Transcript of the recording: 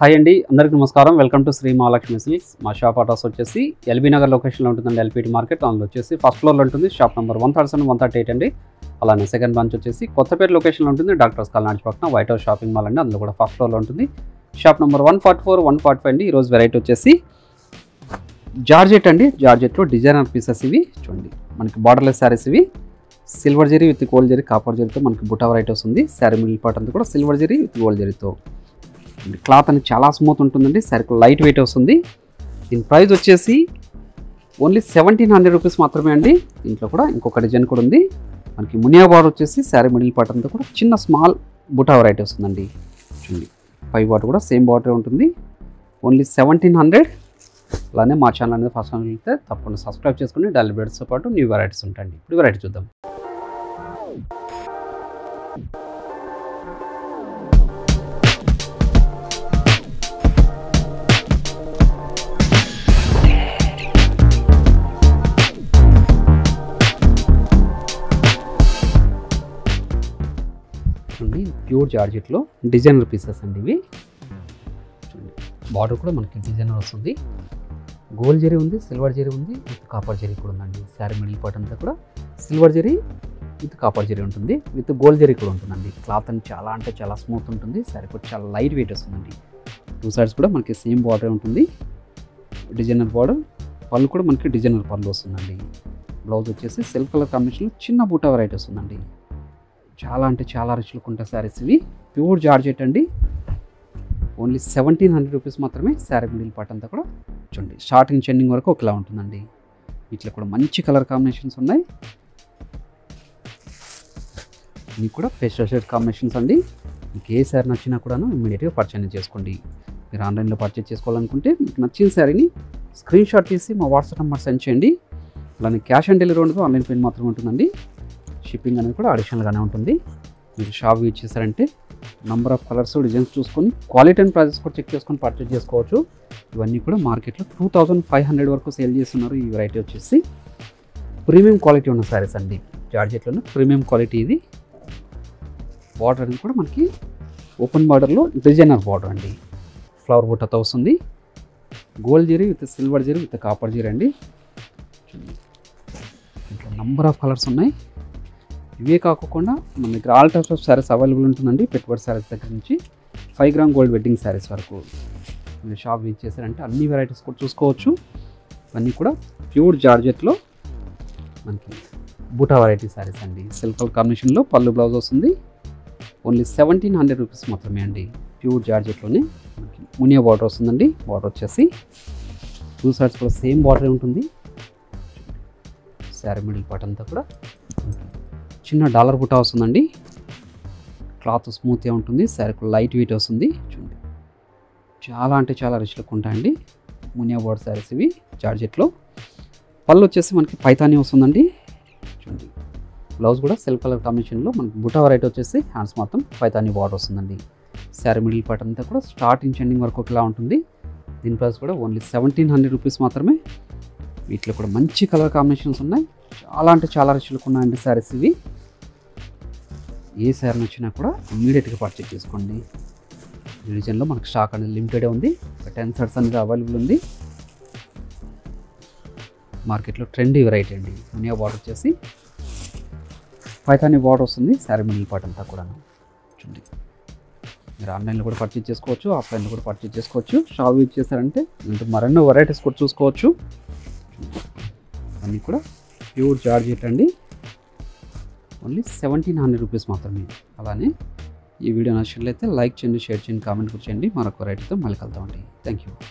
hi అండి అందరికీ నమస్కారం welcome to Shri Mahalakshmi silks మా షాప్ అడ్రస్ వచ్చేసి ఎల్బీ నగర్ లొకేషన్లో ఉంటుందండి ఎల్పిటి మార్కెట్ అందులో వచ్చేసి ఫస్ట్ ఫ్లోర్లో ఉంటుంది shop number one thirty seven one thirty eight అండి అలానే సెకండ్ బ్రాంచ్ వచ్చేసి కొత్తపేట లొకేషన్లో ఉంటుంది డాక్టర్స్ కాలనాడి పక్కన వైట్ హౌస్ షాపింగ్ మాల్ అండి అందులో కూడా ఫస్ట్ ఫ్లోర్లో ఉంటుంది shop number one forty four one forty five అండి ఈరోజు వెరైటీ వచ్చేసి జార్జెట్ అండి జార్జెట్లో డిజైనర్ పీసెస్ ఇవి చూడండి మనకి బార్డర్లెస్ శారీస్ ఇవి silver zari with gold zari copper జరీతో మనకి బుటా వెరైటీ వస్తుంది శారీ మిడిల్ పార్ట్ అంతా కూడా సిల్వర్ జరీ విత్ గోల్డ్ జరీతో క్లాత్ అనేది చాలా స్మూత్ ఉంటుందండి సరుకు లైట్ వెయిట్ వస్తుంది దీని ప్రైస్ వచ్చేసి ఓన్లీ సెవెంటీన్ హండ్రెడ్ రూపీస్ మాత్రమే అండి దీంట్లో కూడా ఇంకొక డిజైన్ కూడా ఉంది మనకి మునియా బార్డర్ వచ్చేసి శారీ మిడిల్ పార్ట్ అంతా కూడా చిన్న స్మాల్ బుటా వెరైటీ వస్తుందండి చూడండి పై బార్డర్ కూడా సేమ్ బార్డర్ ఉంటుంది ఓన్లీ సెవెంటీన్ హండ్రెడ్ అలానే మా ఛానల్ అనేది ఫస్ట్ టైం వెళ్తే తప్పకుండా సబ్స్క్రైబ్ చేసుకుని డైలీ బెడ్స్తో పాటు న్యూ వెరైటీస్ ఉంటాయండి ఇప్పుడు వెరైటీ చూద్దాం చూడండి ప్యూర్ జార్జెట్లో డిజైనర్ పీసెస్ అండి ఇవి చూడండి బార్డర్ కూడా మనకి డిజైనర్ వస్తుంది గోల్డ్ జరీ ఉంది సిల్వర్ జరీ ఉంది విత్ కాపర్ జరీ కూడా ఉందండి శారీ మిడిల్ పార్ట్ అంతా కూడా silver zari with copper zari ఉంటుంది విత్ గోల్డ్ జరీ కూడా ఉంటుందండి క్లాత్ అని చాలా అంటే చాలా స్మూత్ ఉంటుంది శారీ కూడా చాలా లైట్ వెయిట్ వస్తుందండి టూ సైడ్స్ కూడా మనకి సేమ్ బార్డర్ ఉంటుంది డిజైనర్ బార్డర్ పళ్ళు కూడా మనకి డిజైనర్ పళ్ళు వస్తుందండి బ్లౌజ్ వచ్చేసి సెల్ఫ్ కలర్ కాంబినేషన్లో చిన్న బూటా వెరైటీ వస్తుందండి చాలా అంటే చాలా రిచ్ లుక్ ఉంటాయి శారీస్ ఇవి ప్యూర్ జార్జెట్ అండి ఓన్లీ సెవెంటీన్ హండ్రెడ్ రూపీస్ మాత్రమే శారీ మిడిల్ పార్ట్ అంతా కూడా చూడండి స్టార్టింగ్ చెండింగ్ వరకు ఒకలా ఉంటుందండి వీటిలో కూడా మంచి కలర్ కాంబినేషన్స్ ఉన్నాయి ఇవి కూడా పేస్టల్ షేడ్ కాంబినేషన్స్ అండి మీకు ఏ శారీ నచ్చినా కూడాను ఇమీడియట్గా పర్చేజ్ చేసుకోండి మీరు ఆన్లైన్లో పర్చేజ్ చేసుకోవాలనుకుంటే మీకు నచ్చిన శారీని స్క్రీన్ షాట్ తీసి మా వాట్సాప్ నెంబర్ సెండ్ చేయండి అలానే క్యాష్ ఆన్ డెలివరీ ఉండదు ఆన్లైన్ పేమెంట్ మాత్రమే ఉంటుందండి షిప్పింగ్ అనేది కూడా అడిషనల్గానే ఉంటుంది మీరు షాప్ యూజ్ చేశారంటే నంబర్ ఆఫ్ కలర్స్ డిజైన్స్ చూసుకొని క్వాలిటీ అండ్ ప్రైజెస్ కూడా చెక్ చేసుకొని పర్చేజ్ చేసుకోవచ్చు ఇవన్నీ కూడా మార్కెట్లో టూ థౌజండ్ ఫైవ్ హండ్రెడ్ వరకు సేల్ చేస్తున్నారు ఈ వెరైటీ వచ్చేసి ప్రీమియం క్వాలిటీ ఉన్న శారీస్ అండి జార్జెట్లోనే ప్రీమియం క్వాలిటీ ఇది బార్డర్ అనేది కూడా మనకి ఓపెన్ బార్డర్లో డిజైనర్ బార్డర్ అండి ఫ్లవర్ బుట్టతో వస్తుంది gold zari with silver zari with copper zari అండి ఇంకా నంబర్ ఆఫ్ కలర్స్ ఉన్నాయి ఇవే కాకుండా మన దగ్గర all types of saris available ఉంటుందండి పెట్టుబడి శారీస్ దగ్గర నుంచి five gram gold wedding saris వరకు మీరు షాప్ విజిట్ చేశారంటే అన్ని వెరైటీస్ కూడా చూసుకోవచ్చు ఇవన్నీ కూడా ప్యూర్ జార్జెట్లో మనకి బూటా వెరైటీ శారీస్ అండి సిల్క్ కాంబినేషన్లో పళ్ళు బ్లౌజ్ వస్తుంది ఓన్లీ సెవెంటీన్ హండ్రెడ్ రూపీస్ మాత్రమే అండి ప్యూర్ జార్జెట్లోనే మనకి మునియా బార్డర్ వస్తుందండి బార్డర్ వచ్చేసి టూ సైడ్స్ కూడా సేమ్ బార్డర్ ఉంటుంది శారీ మిడిల్ పార్ట్ అంతా కూడా చిన్న డాలర్ బుట్ట వస్తుందండి క్లాత్ స్మూత్గా ఉంటుంది శారీ లైట్ వెయిట్ వస్తుంది చూడండి చాలా అంటే చాలా రిచ్ లుక్ ఉంటాయండి మునియా బోర్డ్ శారీస్ ఇవి జార్జెట్లో పళ్ళు వచ్చేసి మనకి పైతానీ వస్తుందండి చూడండి బ్లౌజ్ కూడా సెల్ఫ్ కలర్ కాంబినేషన్లో మనకి బుటా వెరైటీ వచ్చేసి హ్యాండ్స్ మాత్రం పైతానీ బార్డర్ వస్తుందండి శారీ మిడిల్ పార్ట్ అంతా కూడా స్టార్టింగ్ ఎండింగ్ వరకు ఒకలా ఉంటుంది దీని ప్రైస్ కూడా ఓన్లీ సెవెంటీన్ హండ్రెడ్ రూపీస్ మాత్రమే వీటిలో కూడా మంచి కలర్ కాంబినేషన్స్ ఉన్నాయి చాలా అంటే చాలా రిచ్ లుక్ ఉన్నాయండి శారీస్ ఇవి ఏ శారీ నచ్చినా కూడా ఇమీడియట్గా పర్చేజ్ చేసుకోండి ఈ డిజైన్లో మనకు స్టాక్ అనేది లిమిటెడ్ ఉంది టెన్ సెట్స్ అనేది అవైలబుల్ ఉంది మార్కెట్లో ట్రెండీ వెరైటీ అండి మునియా బార్డర్ వచ్చేసి పైతాని బార్డర్ వస్తుంది శారీ మిడిల్ పార్ట్ అంతా కూడా చూడండి మీరు ఆన్లైన్లో కూడా పర్చేజ్ చేసుకోవచ్చు ఆఫ్లైన్లో కూడా పర్చేజ్ చేసుకోవచ్చు షాప్ యూజ్ చేశారంటే ఇంకా మరెన్నో వెరైటీస్ కూడా చూసుకోవచ్చు అన్నీ కూడా ప్యూర్ జార్జెట్ అండి ఓన్లీ సెవెంటీన్ హండ్రెడ్ రూపీస్ మాత్రమే అలానే ఈ వీడియో నచ్చినట్లయితే లైక్ చేయండి షేర్ చేయండి కామెంట్ కూడా చేయండి మరొక వెరైటీతో మళ్ళీ కలుద్దామండి థ్యాంక్ యూ